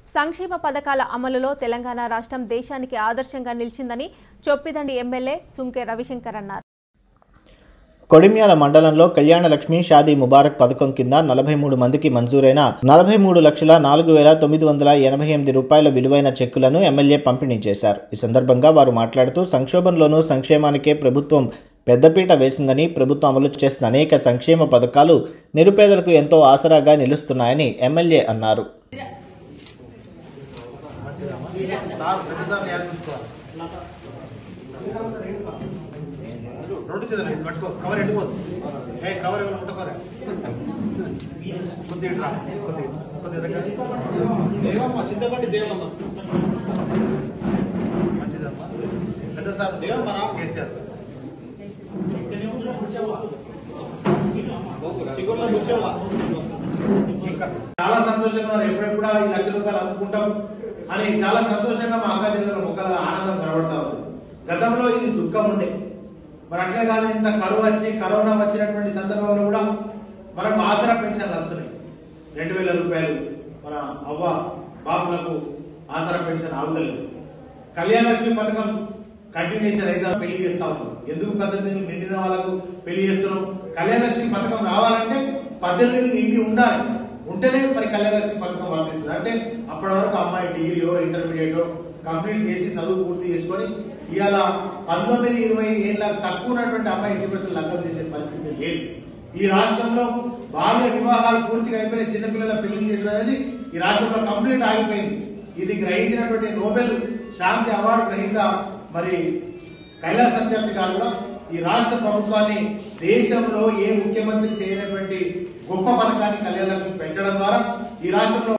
సంక్షేమ పథకాల అమలులో తెలంగాణ రాష్ట్రం దేశానికి ఆదర్శంగా నిలిచిందని చొప్పిదండి ఎమ్మెల్యే సుంకె రవిశంకర్ అన్నారు కొడిమ్యాల మండలంలో కళ్యాణ లక్ష్మి షాదీ ముబారక్ పథకం కింద నలభై మూడు మందికి మంజూరైన నలభై మూడు లక్షల నాలుగు వేల తొమ్మిది వందల ఎనభై ఎనిమిది రూపాయల విలువైన చెక్కులను ఎమ్మెల్యే పంపిణీ చేశారు ఈ సందర్భంగా వారు మాట్లాడుతూ సంక్షోభంలోనూ సంక్షేమానికే ప్రభుత్వం పెద్దపీట వేసిందని ప్రభుత్వం అమలు చేసిన అనేక సంక్షేమ పథకాలు నిరుపేదలకు ఎంతో ఆసరాగా నిలుస్తున్నాయని ఎమ్మెల్యే అన్నారు రెండు చేతులు ఇటు పట్టుకో కవర్ ఎండిపోదు ఏ కవర్ ఏమైనా ముట్టుకోరా కొద్ది ఇటు రా కొద్ది కొద్ది దగ్గర దేవమ్మ చింతపండి దేవమ్మ మంచిదమ్మా పెద్ద సార్ దేవమ్మ రా కేసీఆర్ చిగుర్లో కూర్చోవా చాలా సంతోషంగా ఉన్నారు ఎప్పుడెప్పుడు ఈ లక్ష రూపాయలు అమ్ముకుంటాం అని చాలా సంతోషంగా మా అక్క జిల్లాలో మొక్కల ఆనందం కనబడతా ఉంది గతంలో ఇది దుఃఖం ఉండే మరి అట్లే కాదు ఇంత కరువు వచ్చి కరోనా వచ్చినటువంటి సందర్భంలో కూడా మనకు ఆసరా పెన్షన్లు వస్తున్నాయి రెండు వేల రూపాయలు మన అవ్వ బాబులకు ఆసరా పెన్షన్ ఆగుతలేదు కళ్యాణ లక్ష్మి పథకం కంటిన్యూషన్ అయితే పెళ్లి చేస్తా ఉన్నాం ఎందుకు పద్దెనిమిది నిండిన వాళ్ళకు పెళ్లి చేస్తున్నాం కళ్యాణ లక్ష్మి పథకం రావాలంటే పద్దెనిమిది నిండి ఉండాలి ఉంటేనే మరి కళ్యాణ లక్ష్మి పథకం వర్తిస్తుంది అంటే అప్పటి వరకు అమ్మాయి డిగ్రీయో ఇంటర్మీడియటో కంప్లీట్ చేసి చదువు పూర్తి చేసుకొని ఇవాళ పంతొమ్మిది ఇరవై ఏళ్ళ తక్కువ ఉన్నటువంటి అమ్మాయి ఇంటి ప్రజలు లగ్నం చేసే పరిస్థితి లేదు ఈ రాష్ట్రంలో బాల్య వివాహాలు పూర్తిగా అయిపోయిన చిన్నపిల్లల పెళ్లి చేసిన అనేది ఈ రాష్ట్రంలో కంప్లీట్ ఆగిపోయింది ఇది గ్రహించినటువంటి నోబెల్ శాంతి అవార్డు గ్రహీత మరి కైలాస సత్యార్థి గారు కూడా ఈ రాష్ట్ర ప్రభుత్వాన్ని దేశంలో ఏ ముఖ్యమంత్రి చేయనటువంటి గొప్ప పథకాన్ని కళ్యాణ లక్ష్మి పెట్టడం ద్వారా ఈ రాష్ట్రంలో